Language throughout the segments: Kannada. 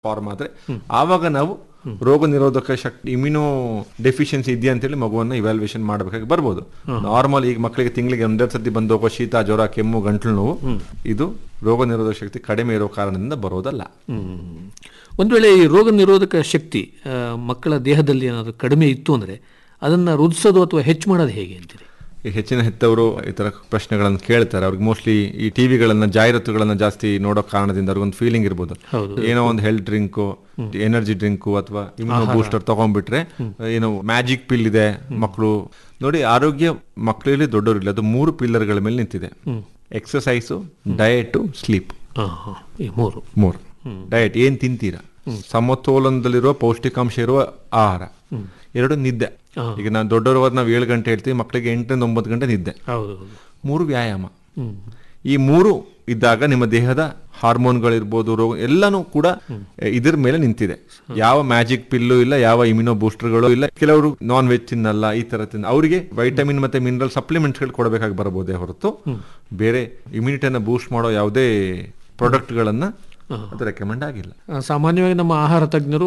ಫಾರ್ಮ್ ಆದ್ರೆ ಆವಾಗ ನಾವು ರೋಗ ನಿರೋಧಕ ಶಕ್ತಿ ಇಮ್ಯುನೋ ಡೆಫಿಷಿಯನ್ಸಿ ಇದೆಯಾ ಅಂತೇಳಿ ಮಗುವನ್ನ ಇವ್ಯಾಲ್ಯೂಯೇಷನ್ ಮಾಡಬೇಕಾಗಿ ಬರ್ಬೋದು ನಾರ್ಮಲ್ ಈಗ ಮಕ್ಕಳಿಗೆ ತಿಂಗಳಿಗೆ ಒಂದೆರಡು ಸತಿ ಬಂದು ಹೋಗೋ ಶೀತ ಜ್ವರ ಕೆಮ್ಮು ಗಂಟ್ಲು ನೋವು ಇದು ರೋಗ ನಿರೋಧಕ ಶಕ್ತಿ ಕಡಿಮೆ ಇರೋ ಕಾರಣದಿಂದ ಬರೋದಲ್ಲ ಹ್ಮ್. ಒಂದು ವೇಳೆ ಈ ರೋಗ ನಿರೋಧಕ ಶಕ್ತಿ ಆ, ಮಕ್ಕಳ ದೇಹದಲ್ಲಿ ಏನಾದರೂ ಕಡಿಮೆ ಇತ್ತು ಅಂದರೆ ಅದನ್ನು ವೃದ್ಧಿಸೋದು ಅಥವಾ ಹೆಚ್ಚು ಮಾಡೋದು ಹೇಗೆ ಅಂತೀರಿ ಈ ಹೆಚ್ಚಿನ ಹೆತ್ತವರು ಈ ತರ ಪ್ರಶ್ನೆಗಳನ್ನು ಕೇಳ್ತಾರೆ ಅವ್ರಿಗೆ ಮೋಸ್ಟ್ಲಿ ಈ ಟಿವಿಗಳನ್ನ ಜಾಹೀರಾತುಗಳನ್ನ ಜಾಸ್ತಿ ನೋಡೋ ಕಾರಣದಿಂದ ಅವ್ರಿಗೊಂದು ಫೀಲಿಂಗ್ ಇರ್ಬೋದು ಹೌದು. ಏನೋ ಒಂದು ಹೆಲ್ತ್ ಡ್ರಿಂಕು ಎನರ್ಜಿ ಡ್ರಿಂಕು ಅಥವಾ ಇಮ್ಯುನೋ ಬೂಸ್ಟರ್ ತಗೊಂಡ್ಬಿಟ್ರೆ ಏನೋ ಮ್ಯಾಜಿಕ್ ಪಿಲ್ ಇದೆ ಮಕ್ಕಳು ನೋಡಿ ಆರೋಗ್ಯ ಮಕ್ಕಳಲ್ಲಿ ದೊಡ್ಡವರಿಲ್ಲ ಅದು ಮೂರು ಪಿಲ್ಲರ್ಗಳ ಮೇಲೆ ನಿಂತಿದೆ ಎಕ್ಸಸೈಸು ಡಯಟು ಸ್ಲೀಪ್ ಹಾಂ ಹಾಂ ಈ ಮೂರು ಮೂರು ಡಯಟ್ ಏನ್ ತಿಂತೀರಾ ಸಮತೋಲನದಲ್ಲಿರುವ ಪೌಷ್ಟಿಕಾಂಶ ಇರುವ ಆಹಾರ ಎರಡು ನಿದ್ದೆ ಈಗ ನಾನು ದೊಡ್ಡವರು ನಾವು ಏಳು ಗಂಟೆ ಹೇಳ್ತೀವಿ ಮಕ್ಕಳಿಗೆ ಎಂಟರಿಂದ ಒಂಬತ್ತು ಗಂಟೆ ನಿದ್ದೆ ಹೌದು ಹೌದು ಮೂರು ವ್ಯಾಯಾಮ ಹ್ಮ್. ಈ ಮೂರು ಇದ್ದಾಗ ನಿಮ್ಮ ದೇಹದ ಹಾರ್ಮೋನ್ಗಳಿರ್ಬೋದು ರೋಗ ಎಲ್ಲಾನು ಕೂಡ ಇದ್ರ ಮೇಲೆ ನಿಂತಿದೆ ಯಾವ ಮ್ಯಾಜಿಕ್ ಪಿಲ್ಲು ಇಲ್ಲ ಯಾವ ಇಮ್ಯುನೋ ಬೂಸ್ಟರ್ಗಳು ಇಲ್ಲ ಕೆಲವರು ನಾನ್ ವೆಜ್ ತಿನ್ನಲ್ಲ ಈ ತರ ತಿನ್ನ ಅವರಿಗೆ ವೈಟಮಿನ್ ಮತ್ತೆ ಮಿನರಲ್ ಸಪ್ಲಿಮೆಂಟ್ಸ್ಗಳು ಕೊಡಬೇಕಾಗಿ ಬರಬಹುದೇ ಹೊರತು ಬೇರೆ ಇಮ್ಯುನಿಟಿಯನ್ನ ಬೂಸ್ಟ್ ಮಾಡೋ ಯಾವುದೇ ಪ್ರಾಡಕ್ಟ್ಗಳನ್ನ ಅದು ರೆಕಮೆಂಡ್ ಆಗಿಲ್ಲ ಆ, ಸಾಮಾನ್ಯವಾಗಿ ನಮ್ಮ ಆಹಾರ ತಜ್ಞರು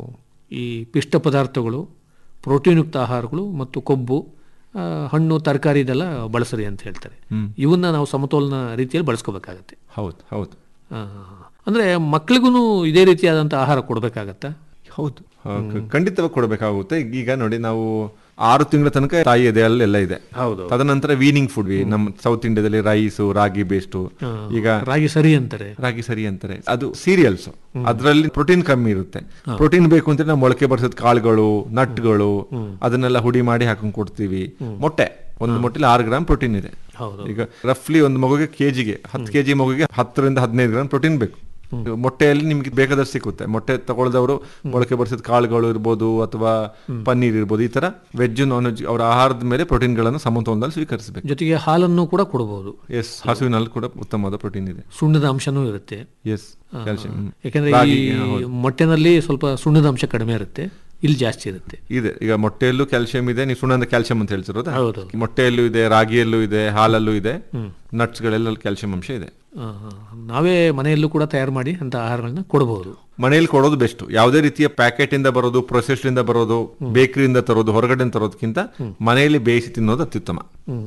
ಈ ಪಿಷ್ಟ ಪದಾರ್ಥಗಳು ಪ್ರೋಟೀನ್ಯುಕ್ತ ಆಹಾರಗಳು ಮತ್ತು ಕೊಬ್ಬು ಆ, ಹಣ್ಣು ತರಕಾರಿ ಇದೆಲ್ಲ ಬಳಸ್ರಿ ಅಂತ ಹೇಳ್ತಾರೆ ಇವನ್ನ ನಾವು ಸಮತೋಲನ ರೀತಿಯಲ್ಲಿ ಬಳಸ್ಕೋಬೇಕಾಗತ್ತೆ ಹೌದು ಹೌದು ಆ, ಅಂದ್ರೆ ಮಕ್ಕಳಿಗೂ ಇದೇ ರೀತಿಯಾದಂಥ ಆಹಾರ ಕೊಡಬೇಕಾಗತ್ತಾ ಹೌದು ಆ, ಕ- ಖಂಡಿತವಾಗಿ ಕೊಡಬೇಕಾಗುತ್ತೆ ಈಗ ನೋಡಿ ನಾವು ಆರು ತಿಂಗಳ ತನಕ ತಾಯಿ ಎದೆಯಲ್ಲಿ ಎಲ್ಲ ಇದೆ ಹೌದು ತದನಂತರ ವೀನಿಂಗ್ ಫುಡ್ ನಮ್ಮ ಸೌತ್ ಇಂಡಿಯಾದಲ್ಲಿ ರೈಸು ರಾಗಿ ಬೇಸ್ಟು ಈಗ ರಾಗಿ ಸರಿ ಅಂತಾರೆ ರಾಗಿ ಸರಿ ಅಂತಾರೆ ಅದು ಸೀರಿಯಲ್ಸ್ ಅದರಲ್ಲಿ ಪ್ರೋಟೀನ್ ಕಮ್ಮಿ ಇರುತ್ತೆ ಪ್ರೋಟೀನ್ ಬೇಕು ಅಂತ ನಾವು ಮೊಳಕೆ ಬರ್ಸೋದ್ ಕಾಳುಗಳು ನಟ್ಗಳು ಅದನ್ನೆಲ್ಲ ಹುಡಿ ಮಾಡಿ ಹಾಕೊಂಡ್ ಕೊಡ್ತೀವಿ ಮೊಟ್ಟೆ ಒಂದು ಮೊಟ್ಟೆಲಿ ಆರು ಗ್ರಾಮ್ ಪ್ರೋಟೀನ್ ಇದೆ ಹೌದು ಈಗ ರಫ್ಲಿ ಒಂದು ಮಗುಗೆ ಕೆಜಿಗೆ ಹತ್ತು ಕೆಜಿ ಮಗುಗೆ ಹತ್ತರಿಂದ ಹದಿನೈದು ಗ್ರಾಮ್ ಪ್ರೋಟೀನ್ ಬೇಕು ಮೊಟ್ಟೆಯಲ್ಲಿ ನಿಮ್ಗೆ ಬೇಕಾದಷ್ಟು ಸಿಗುತ್ತೆ ಮೊಟ್ಟೆ ತಗೊಳ್ದವರು ಮೊಳಕೆ ಬರ್ಸಿದ ಕಾಳುಗಳು ಇರ್ಬೋದು ಅಥವಾ ಪನ್ನೀರ್ ಇರ್ಬೋದು ಈ ತರ ವೆಜ್ ನಾನ್ ವೆಜ್ ಅವರ ಆಹಾರದ ಮೇಲೆ ಪ್ರೋಟೀನ್ಗಳನ್ನು ಸಮತೋಲನದಲ್ಲಿ ಸ್ವೀಕರಿಸಬೇಕು ಜೊತೆಗೆ ಹಾಲನ್ನು ಕೂಡ ಕೊಡಬಹುದು ಎಸ್ ಹಸುವಿನಲ್ಲಿ ಕೂಡ ಉತ್ತಮವಾದ ಪ್ರೋಟೀನ್ ಇದೆ ಸುಣ್ಣದ ಅಂಶನೂ ಇರುತ್ತೆ ಎಸ್ ಕ್ಯಾಲ್ಸಿಯಂ ಯಾಕಂದ್ರೆ ಈ ಮೊಟ್ಟೆನಲ್ಲಿ ಸ್ವಲ್ಪ ಸುಣ್ಣದ ಅಂಶ ಕಡಿಮೆ ಇರುತ್ತೆ ಇಲ್ಲಿ ಜಾಸ್ತಿ ಇರುತ್ತೆ ಇದೆ ಈಗ ಮೊಟ್ಟೆಯಲ್ಲೂ ಕ್ಯಾಲ್ಸಿಯಂ ಇದೆ ನೀವು ಸುಣ್ಣದ ಕ್ಯಾಲ್ಸಿಯಂ ಅಂತ ಹೇಳ್ತಿರೋದಾ ಹೌದು ಮೊಟ್ಟೆಯಲ್ಲೂ ಇದೆ ರಾಗಿಯಲ್ಲೂ ಇದೆ ಹಾಲಲ್ಲೂ ಇದೆ ನಟ್ಸ್ಗಳೆಲ್ಲ ಕ್ಯಾಲ್ಸಿಯಂ ಅಂಶ ಇದೆ ಆ, ನಾವೇ ಮನೆಯಲ್ಲೂ ಕೂಡ ತಯಾರು ಮಾಡಿ ಅಂತ ಆಹಾರಗಳನ್ನ ಕೊಡಬಹುದು ಮನೆಯಲ್ಲಿ ಕೊಡೋದು ಬೆಸ್ಟ್ ಯಾವುದೇ ರೀತಿಯ ಪ್ಯಾಕೆಟ್ ಇಂದ ಬರೋದು ಪ್ರೊಸೆಸ್ಡ್ ಇಂದ ಬರೋದು ಬೇಕರಿಯಿಂದ ತರೋದು ಹೊರಗಡೆ ತರೋದಕ್ಕಿಂತ ಮನೆಯಲ್ಲಿ ಬೇಯಿಸಿ ತಿನ್ನೋದು ಅತ್ಯುತ್ತಮ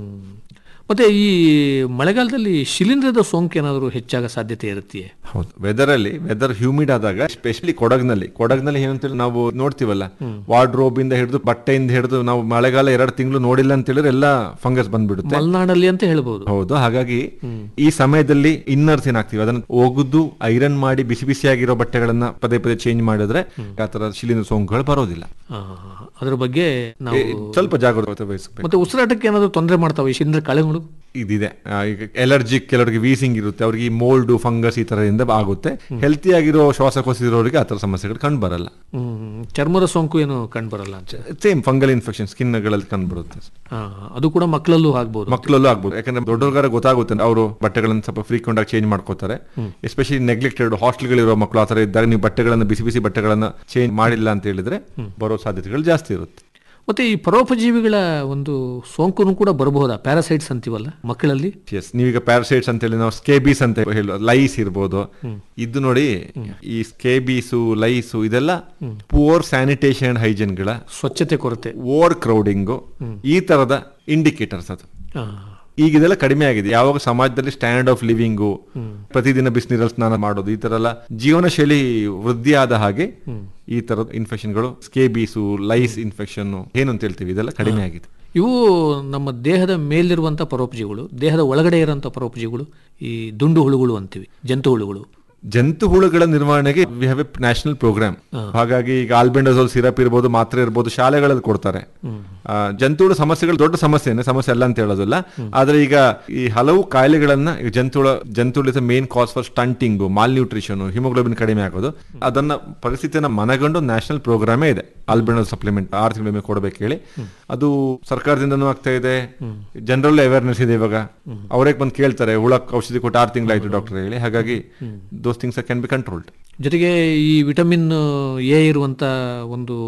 ಮತ್ತೆ ಈ ಮಳೆಗಾಲದಲ್ಲಿ ಶಿಲೀಂಧ್ರದ ಸೋಂಕು ಏನಾದರೂ ಹೆಚ್ಚಾಗ ಸಾಧ್ಯತೆ ಇರುತ್ತೆಯೇ ಹೌದು ವೆದರ್ ಅಲ್ಲಿ ವೆದರ್ ಹ್ಯೂಮಿಡ್ ಆದಾಗ ಎಸ್ಪೆಷಲಿ ಕೊಡಗ್ನಲ್ಲಿ ಕೊಡಗ್ನಲ್ಲಿ ಏನಂತೇಳಿ ನಾವು ನೋಡ್ತೀವಲ್ಲ ವಾರ್ಡ್ರೋಬ್ ಇಂದ ಹಿಡಿದು ಬಟ್ಟೆಯಿಂದ ಹಿಡಿದು ನಾವು ಮಳೆಗಾಲ ಎರಡು ತಿಂಗಳು ನೋಡಿಲ್ಲ ಅಂತ ಹೇಳಿದ್ರೆ ಎಲ್ಲ ಫಂಗಸ್ ಬಂದ್ಬಿಡುತ್ತೆ ಮಲೆನಾಡಲ್ಲಿ ಅಂತ ಹೇಳ್ಬೋದು ಹೌದು ಹಾಗಾಗಿ ಈ ಸಮಯದಲ್ಲಿ ಇನ್ನರ್ಸ್ ಏನಾಗ್ತೀವಿ ಅದನ್ನ ಒಗೆದು ಐರನ್ ಮಾಡಿ ಬಿಸಿ ಬಿಸಿಯಾಗಿರೋ ಬಟ್ಟೆಗಳನ್ನ ಪದೇ ಪದೇ ಚೇಂಜ್ ಮಾಡಿದ್ರೆ ಆ ತರ ಶಿಲೀಂಧ್ರ ಸೋಂಕುಗಳು ಬರೋದಿಲ್ಲ ಆ, ಅದ್ರ ಬಗ್ಗೆ ನಾವು ಏ, ಸ್ವಲ್ಪ ಜಾಗರೂಕತೆ ವಹಿಸಬೇಕು ಮತ್ತೆ ಉಸಿರಾಟಕ್ಕೆ ಏನಾದರೂ ತೊಂದರೆ ಮಾಡ್ತಾವೆ ಈ ಶಿಲೀಂಧ್ರ ಕಳೆಗಳು ಇದಿದೆ ಆ, ಈಗ ಎಲರ್ಜಿಕ್ ಕೆಲವರಿಗೆ ವೀಸಿಂಗ್ ಇರುತ್ತೆ ಅವ್ರಿಗೆ ಈ ಮೋಲ್ಡ್ ಫಂಗಸ್ ಈ ತರದಿಂದ ಆಗುತ್ತೆ ಹೆಲ್ತಿ ಆಗಿರೋ ಶ್ವಾಸಕೋಶ ಇರೋರಿಗೆ ಆ ತರ ಸಮಸ್ಯೆಗಳು ಕಂಡು ಬರಲ್ಲ ಹ್ಮ್, ಚರ್ಮದ ಸೋಂಕು ಏನು ಕಂಡುಬರಲ್ಲ ಅಂತ ಸೇಮ್ ಫಂಗಲ್ ಇನ್ಫೆಕ್ಷನ್ ಸ್ಕಿನ್ಗಳಲ್ಲಿ ಕಂಡು ಬರುತ್ತೆ ಆ, ಅದು ಕೂಡ ಮಕ್ಕಳಲ್ಲೂ ಆಗ್ಬೋದು ಮಕ್ಕಳಲ್ಲೂ ಆಗ್ಬೋದು ಯಾಕಂದ್ರೆ ದೊಡ್ಡವ್ರಿಗಾರ ಗೊತ್ತಾಗುತ್ತೆ ಅವರು ಬಟ್ಟೆಗಳನ್ನು ಸ್ವಲ್ಪ ಫ್ರೀಕ್ವೆಂಟ್ ಆಗಿ ಚೇಂಜ್ ಮಾಡ್ಕೋತಾರೆ ಎಸ್ಪೆಷಲಿ ನೆಗ್ಲೆಕ್ಟೆಡ್ ಹಾಸ್ಟೆಲ್ಗಳಿರೋ ಮಕ್ಕಳು ಆ ತರ ಇದ್ದಾಗ ನೀವು ಬಟ್ಟೆಗಳನ್ನ ಬಿಸಿ ಬಿಸಿ ಬಟ್ಟೆಗಳನ್ನ ಚೇಂಜ್ ಮಾಡಿಲ್ಲ ಅಂತ ಹೇಳಿದ್ರೆ ಬರೋ ಸಾಧ್ಯತೆಗಳು ಜಾಸ್ತಿ ಇರುತ್ತೆ ಮತ್ತೆ ಈ ಪರೋಪಜೀವಿಗಳ ಒಂದು ಸೋಂಕು ಕೂಡ ಬರಬಹುದಾ ಪ್ಯಾರಾಸೈಟ್ಸ್ ಅಂತೀವಲ್ಲ ಮಕ್ಕಳಲ್ಲಿ ಎಸ್ ನೀವೀಗ ಪ್ಯಾರಸೈಟ್ಸ್ ಅಂತ ಹೇಳಿ ನಾವು ಸ್ಕೇಬೀಸ್ ಅಂತ ಹೇಳೋ ಲೈಸ್ ಇರ್ಬೋದು ಇದು ನೋಡಿ ಈ ಸ್ಕೇಬೀಸು ಲೈಸು ಇದೆಲ್ಲ ಪುವರ್ ಸ್ಯಾನಿಟೇಷನ್ ಹೈಜೀನ್ಗಳ ಸ್ವಚ್ಛತೆ ಕೊರತೆ ಓವರ್ ಕ್ರೌಡಿಂಗು ಈ ತರದ ಇಂಡಿಕೇಟರ್ಸ್ ಅದು ಆ, ಈಗ ಇದೆಲ್ಲ ಕಡಿಮೆ ಆಗಿದೆ ಯಾವಾಗ ಸಮಾಜದಲ್ಲಿ ಸ್ಟ್ಯಾಂಡರ್ಡ್ ಆಫ್ ಲಿವಿಂಗು ಪ್ರತಿದಿನ ಬಿಸಿನೀರಲ್ಲಿ ಸ್ನಾನ ಮಾಡೋದು ಈ ತರ ಎಲ್ಲ ಜೀವನ ಶೈಲಿ ವೃದ್ಧಿ ಆದ ಹಾಗೆ ಈ ತರದ ಇನ್ಫೆಕ್ಷನ್ಗಳು ಸ್ಕೇಬೀಸು ಲೈಸ್ ಇನ್ಫೆಕ್ಷನ್ ಏನು ಅಂತ ಹೇಳ್ತೀವಿ ಇದೆಲ್ಲ ಕಡಿಮೆ ಆಗಿದೆ ಇವು ನಮ್ಮ ದೇಹದ ಮೇಲಿರುವಂಥ ಪರೋಪಜೀವಿಗಳು ದೇಹದ ಒಳಗಡೆ ಇರುವಂಥ ಪರೋಪಜೀವಿಗಳು ಈ ದುಂಡು ಹುಳುಗಳು ಅಂತೀವಿ ಜಂತು ಹುಳುಗಳು ಜಂತು ಹುಳುಗಳ ನಿರ್ವಹಣೆಗೆ we have a national programme ಹಾಗಾಗಿ ಈಗ ಆಲ್ಬೆಂಡಜೋಲ್ ಸಿರಪ್ ಇರ್ಬೋದು ಮಾತ್ರೆ ಇರ್ಬೋದು ಶಾಲೆಗಳಲ್ಲಿ ಕೊಡ್ತಾರೆ ಆ, ಜಂತುಹುಳು ಸಮಸ್ಯೆಗಳು ದೊಡ್ಡ ಸಮಸ್ಯೆನೆ ಸಮಸ್ಯೆ ಅಲ್ಲ ಅಂತ ಹೇಳೋದಿಲ್ಲ ಆದ್ರೆ ಈಗ ಈ ಹಲವು ಕಾಯಿಲೆಗಳನ್ನ ಈಗ ಜಂತುಹುಳ ಜಂತುಹುಳ main cause for stunting malnutrition haemoglobin ಕಡಿಮೆ ಆಗೋದು ಅದನ್ನ ಪರಿಸ್ಥಿತಿಯನ್ನ ಮನಗಂಡು ನ್ಯಾಷನಲ್ ಪ್ರೋಗ್ರಾಮೇ ಇದೆ ಆಲ್ಬೆಂಡಲ್ ಸಪ್ಲಿಮೆಂಟ್ ಆರು ತಿಂಗಳ ಕೊಡಬೇಕು ಹೇಳಿ ಅದು ಸರ್ಕಾರದಿಂದನೂ ಆಗ್ತಾ ಇದೆ ಜನರಲ್ ಅವೇರ್ನೆಸ್ ಇದೆ ಇವಾಗ ಅವರೇ ಬಂದು ಕೇಳ್ತಾರೆ ಹುಳಕ್ ಔಷಧಿ ಕೊಟ್ಟು ಆರು ತಿಂಗಳಾಯ್ತು ಡಾಕ್ಟರ್ ಹೇಳಿ ಹಾಗಾಗಿ those things can be controlled ಜೊತೆಗೆ ಈ ವಿಟಮಿನ್ ಎ ಇರುವಂಥ ಒಂದು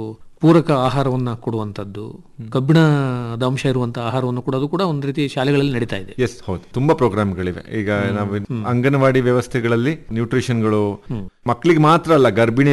ಪೂರಕ ಆಹಾರವನ್ನ ಕೊಡುವಂಥದ್ದು ಕಬ್ಬಿಣದ ಅಂಶ ಇರುವಂತಹ ಆಹಾರವನ್ನು ಕೊಡೋದು ಕೂಡ ಒಂದು ರೀತಿ ಶಾಲೆಗಳಲ್ಲಿ ನಡೀತಾ ಇದೆ ಎಸ್ ಹೌದು ತುಂಬಾ ಪ್ರೋಗ್ರಾಮ್ಗಳಿವೆ ಈಗ ನಾವು ಅಂಗನವಾಡಿ ವ್ಯವಸ್ಥೆಗಳಲ್ಲಿ ನ್ಯೂಟ್ರಿಷನ್ಗಳು ಮಕ್ಕಳಿಗೆ ಮಾತ್ರ ಅಲ್ಲ ಗರ್ಭಿಣಿ